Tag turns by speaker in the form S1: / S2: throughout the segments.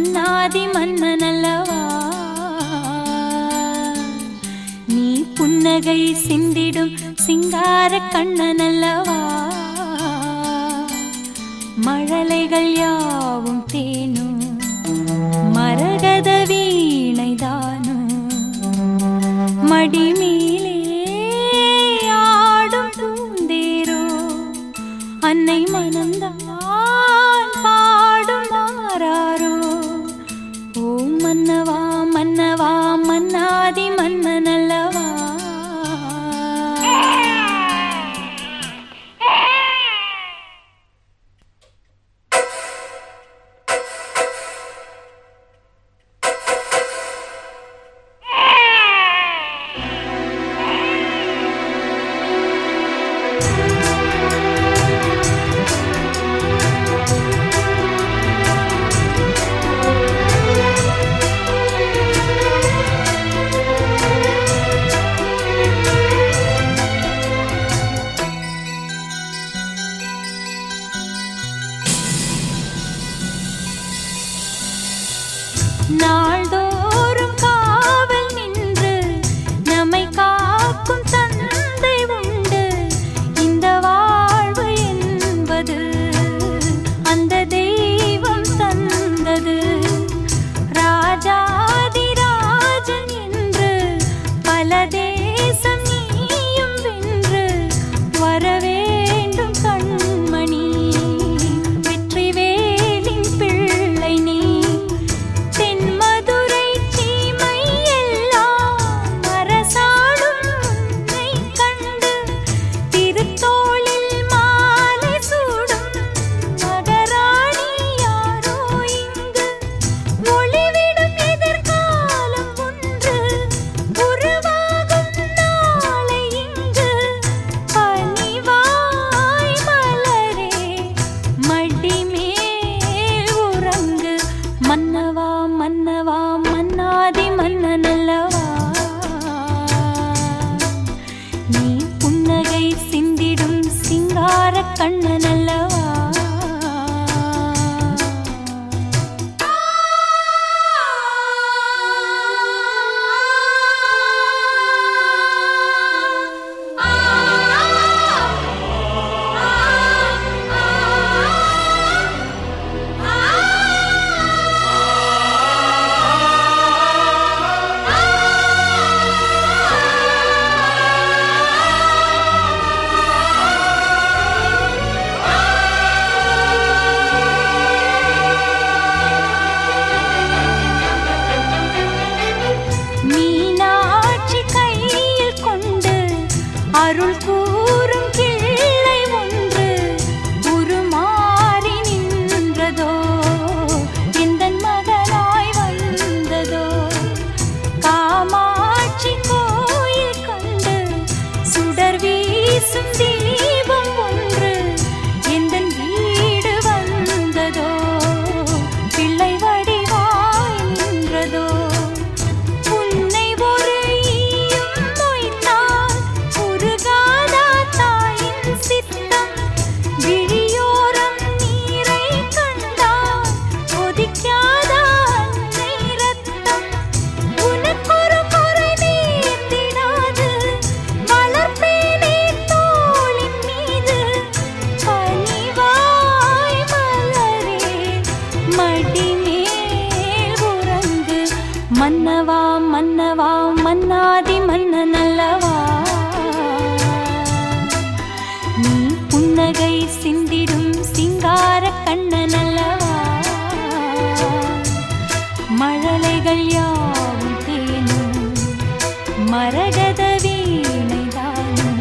S1: மன்னாதி மன்னனல்லவா நீ புன்னகை சிந்திடும் சிங்கார கண்ணனல்லவா மழலைகள் யாவும் தேனும் மரகத வீணைதானும் மடிமேலே ஆடும் பூந்தேரோ அன்னை மனம்தான் பாடும் மாறாரோ ஓ மன்னவா மன்னவா மன்னாதி மன்னனல்லவா நாள்தோறும் காவல் நின்று நம்மை காக்கும் தந்தை உண்டு இந்த வாழ்வு என்பது அந்த தெய்வம் தந்தது ராஜாதிராஜன் என்று பல தேசம் நீயும் வென்று வரவேண்டும் கண்மணி வெற்றி வேலின் பிள்ளை நீ தென்மதுரை சீமை எல்லாம் அரசாடும் உன்னை கண்டு திருத்தோளில் மாலை சூடும் மகராணி யாரோ இங்கு ஒளிவிடும் எதிர்காலம் ஒன்று உருவாகும் நாளை இங்கு பனிவாய் மலரே மடிமேல் உறங்கு மன்னவா மன்னவா மன்னாதி மன்னனல்லவா நீ புன்னகை சிந்திடும் சிங்கார கண்ணனல்லவா மீனாட்சி கையில் கொண்டு அருள் கூறும் கிள்ளை ஒன்று உருமாறி நின்றதோ எந்தன் மகனாய் வந்ததோ காமாட்சி கோயில் கண்டு சுடர் வீசும் தீபம் ஒன்று எந்தன் வீடு வந்ததோ பிள்ளை வடிவாய் நின்றதோ உன்னை ஒரு ஈயும் மொய்த்தால் உருகாதா தாயின் சித்தம் விழியோரம் நீரை கண்டால் கொதிக்காதா அன்னை ரத்தம் உனக்கொரு குறை நேர்ந்திடாது வளர்ப்பேனே தோளின் மீது பனிவாய் மலரே மடிமேல் உறங்கு மன்னவா மன்னவா மன்னாதி மன்னனல்லவா நீ புன்னகை சிந்திடும் சிங்கார கண்ணனல்லவா மழலைகள் யாவும் தேனும் மரகத வீணைதானும்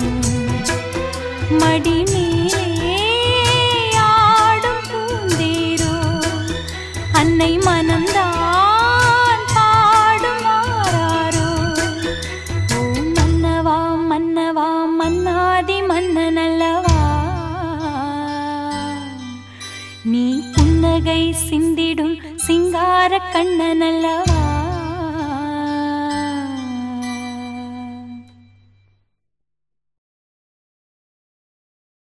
S1: மடிமேலே ஆடும் பூந்தேரோ அன்னை மனம்தான் பாடும் மாறாரோ ஓ மன்னவா மன்னவா மன்னாதி மன்னனல்லவா நீ புன்னகை சிந்திடும் சிங்கார கண்ணனல்லவா